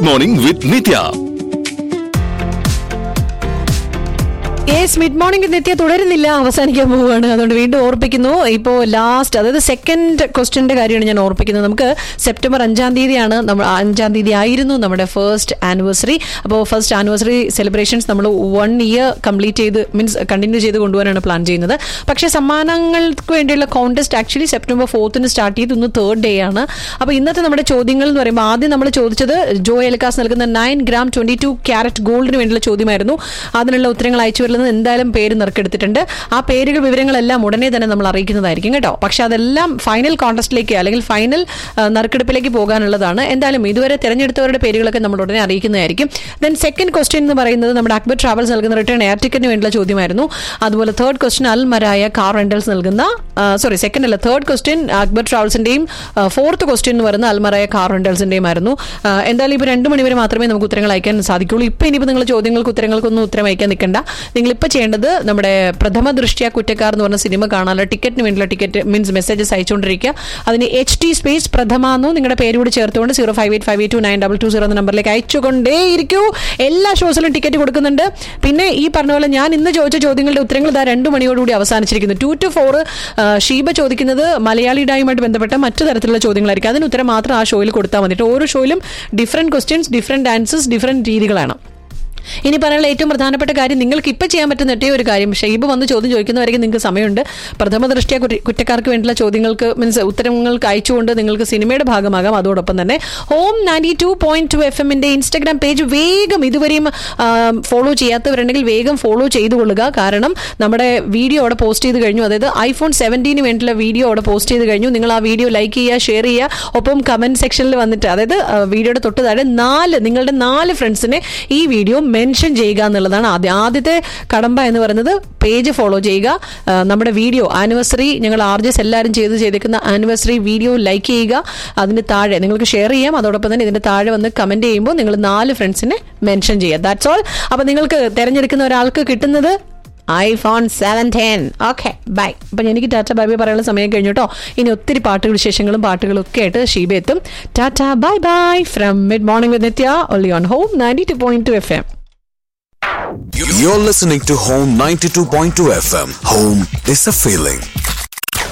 Mid morning with Nitya yes mid morning Nitya തുടരുന്നില്ല അവസാനിക്കാൻ പോവുകയാണ് അതുകൊണ്ട് വീണ്ടും ഓർപ്പിക്കുന്നു ഇപ്പോൾ ലാസ്റ്റ് അതായത് സെക്കൻഡ് ക്വസ്റ്റ്യന്റെ കാര്യമാണ് ഞാൻ ഓർപ്പിക്കുന്നത് നമുക്ക് സെപ്റ്റംബർ അഞ്ചാം തീയതിയാണ് നമ്മൾ അഞ്ചാം തീയതി ആയിരുന്നു നമ്മുടെ ഫസ്റ്റ് ആനിവേഴ്സറി അപ്പോൾ ഫസ്റ്റ് ആനിവേഴ്സറി സെലിബ്രേഷൻസ് നമ്മൾ വൺ ഇയർ കംപ്ലീറ്റ് ചെയ്ത് മീൻസ് കണ്ടിന്യൂ ചെയ്ത് കൊണ്ടുപോകാനാണ് പ്ലാൻ ചെയ്യുന്നത് പക്ഷേ സമ്മാനങ്ങൾക്ക് വേണ്ടിയുള്ള കോൺടെസ്റ്റ് ആക്ച്വലി സെപ്റ്റംബർ ഫോർത്തിന് സ്റ്റാർട്ട് ചെയ്ത് ഇന്ന് തേർഡ് ഡേ ആണ് അപ്പോൾ ഇന്നത്തെ നമ്മുടെ ചോദ്യങ്ങൾ എന്ന് പറയുമ്പോൾ ആദ്യം നമ്മൾ ചോദിച്ചത് ജോ എൽക്കാസ് നൽകുന്ന nine gram twenty two carat ഗോൾഡിന് വേണ്ടിയുള്ള ചോദ്യമായിരുന്നു അതിനുള്ള ഉത്തരങ്ങൾ അയച്ചു വരുന്നത് എന്തായാലും പേര് നറുക്കെടുത്തിട്ടുണ്ട് ആ പേരുകൾ വിവരങ്ങളെല്ലാം ഉടനെ തന്നെ നമ്മൾ അറിയിക്കുന്നതായിരിക്കും കേട്ടോ പക്ഷെ അതെല്ലാം ഫൈനൽ കോൺടെസ്റ്റിലേക്ക് അല്ലെങ്കിൽ ഫൈനൽ നറുക്കെടുപ്പിലേക്ക് പോകാനുള്ളതാണ് എന്തായാലും ഇതുവരെ തിരഞ്ഞെടുത്തവരുടെ പേരുകളൊക്കെ നമ്മൾ ഉടനെ അറിയിക്കുന്നതായിരിക്കും ദെൻ സെക്കൻഡ് ക്വസ്റ്റ്യൻ എന്ന് പറയുന്നത് നമ്മുടെ അക്ബർ ട്രാവൽസ് നൽകുന്ന റിട്ടേൺ എയർ ടിക്കറ്റിന് വേണ്ടിയുള്ള ചോദ്യമായിരുന്നു അതുപോലെ third question Almaraya car rentals നൽകുന്ന സോറി സെക്കൻഡ് അല്ല തേർഡ് ക്വസ്റ്റ്യൻ അക്ബർ ട്രാവൽസിന്റെയും ഫോർത്ത് ക്വസ്റ്റ്യൻ എന്ന് പറയുന്ന അൽമറായ കാർ റെന്റൽസിന്റെയും ആയിരുന്നു ആ, എന്തായാലും ഇപ്പോൾ രണ്ട് മണിവരെ മാത്രമേ നമുക്ക് ഉത്തരങ്ങൾ അയക്കാൻ സാധിക്കുള്ളൂ ഇപ്പൊ ഇനിയിപ്പോൾ നിങ്ങൾ ചോദ്യങ്ങൾക്ക് ഉത്തരങ്ങൾക്കൊന്നും ഉത്തരം അയക്കാൻ നിൽക്കണ്ട നിങ്ങൾ ഇപ്പോൾ ചെയ്യേണ്ടത് നമ്മുടെ പ്രഥമ ദൃഷ്ടിയ കുറ്റക്കാർ എന്ന് പറഞ്ഞ സിനിമ കാണാനുള്ള ടിക്കറ്റിന് വേണ്ടിയുള്ള ടിക്കറ്റ് മീൻസ് മെസ്സേജസ് അയച്ചുകൊണ്ടിരിക്കുക അതിന് എച്ച് ടി സ്പേസ് പ്രഥമ എന്നോ നിങ്ങളുടെ പേര് കൂടി ചേർത്തുകൊണ്ട് zero five eight five eight two nine double two zero എന്ന നമ്പറിലേക്ക് അയച്ചുകൊണ്ടേയിരിക്കൂ എല്ലാ ഷോസിലും ടിക്കറ്റ് കൊടുക്കുന്നുണ്ട് പിന്നെ ഈ പറഞ്ഞ പോലെ ഞാൻ ഇന്ന് ചോദിച്ച ചോദ്യങ്ങളുടെ ഉത്തരങ്ങൾ ഇതാ രണ്ട് മണിയോടുകൂടി അവസാനിച്ചിരിക്കുന്നു ടു ടു ഫോർ ഷീബ ചോദിക്കുന്നത് മലയാളി ഡായുമായിട്ട് ബന്ധപ്പെട്ട മറ്റു തരത്തിലുള്ള ചോദ്യങ്ങളായിരിക്കും അതിന് ഉത്തരം മാത്രം ആ ഷോയിൽ കൊടുത്താൽ മതിയിട്ട് ഓരോ ഷോയിലും different questions different answers different രീതികളാണ് ഇനി പറയാനുള്ള ഏറ്റവും പ്രധാനപ്പെട്ട കാര്യം നിങ്ങൾക്ക് ഇപ്പം ചെയ്യാൻ പറ്റുന്ന ഒറ്റേ ഒരു കാര്യം ഷെയ്ബ് വന്ന് ചോദ്യം ചോദിക്കുന്നവരേക്കും നിങ്ങൾക്ക് സമയമുണ്ട് പ്രഥമ ദൃഷ്ടിയ കുറ്റ- കുറ്റക്കാർക്ക് വേണ്ടിയുള്ള ചോദ്യങ്ങൾക്ക് മീൻസ് ഉത്തരങ്ങൾക്ക് അയച്ചുകൊണ്ട് നിങ്ങൾക്ക് സിനിമയുടെ ഭാഗമാകാം അതോടൊപ്പം തന്നെ home ninety two point two F എമ്മിന്റെ ഇൻസ്റ്റഗ്രാം പേജ് വേഗം ഇതുവരെയും ഫോളോ ചെയ്യാത്തവരുണ്ടെങ്കിൽ വേഗം ഫോളോ ചെയ്തുകൊള്ളുക കാരണം നമ്മുടെ വീഡിയോ അവിടെ പോസ്റ്റ് ചെയ്ത് കഴിഞ്ഞു അതായത് ഐഫോൺ സെവൻറ്റീന് വേണ്ടിയുള്ള വീഡിയോ അവിടെ പോസ്റ്റ് ചെയ്ത് കഴിഞ്ഞു നിങ്ങൾ ആ വീഡിയോ ലൈക്ക് ചെയ്യുക ഷെയർ ചെയ്യുക ഒപ്പം കമന്റ് സെക്ഷനിൽ വന്നിട്ട് അതായത് ആ, വീഡിയോയുടെ തൊട്ട് താഴെ നാല് നിങ്ങളുടെ നാല് ഫ്രണ്ട്സിനെ ഈ വീഡിയോ മെൻഷൻ ചെയ്യുക എന്നുള്ളതാണ് ആദ്യം ആദ്യത്തെ കടമ്പ എന്ന് പറയുന്നത് പേജ് ഫോളോ ചെയ്യുക ആ, നമ്മുടെ വീഡിയോ ആനിവേഴ്സറി ഞങ്ങൾ ആർജസ് എല്ലാവരും ചെയ്ത് ചെയ്തേക്കുന്ന ആനിവേഴ്സറി വീഡിയോ ലൈക്ക് ചെയ്യുക അതിന് താഴെ നിങ്ങൾക്ക് ഷെയർ ചെയ്യാം അതോടൊപ്പം തന്നെ ഇതിന്റെ താഴെ വന്ന് കമന്റ് ചെയ്യുമ്പോൾ നിങ്ങൾ നാല് ഫ്രണ്ട്സിനെ മെൻഷൻ ചെയ്യുക ദാറ്റ്സ് ഓൾ അപ്പൊ നിങ്ങൾക്ക് തിരഞ്ഞെടുക്കുന്ന ഒരാൾക്ക് കിട്ടുന്നത് ഐഫോൺ സെവൻറ്റീൻ ഓക്കെ ബൈ അപ്പം എനിക്ക് ടാറ്റ ബൈ ബൈ പറയാനുള്ള സമയം കഴിഞ്ഞു കേട്ടോ ഇനി ഒത്തിരി പാട്ടുകൾ വിശേഷങ്ങളും പാട്ടുകളും ഒക്കെ ആയിട്ട് ഷീബ എത്തും tata bye bye from mid morning with Nitya only on home ninety two point two F M You're listening to Home 92.2 FM. Home is a feeling.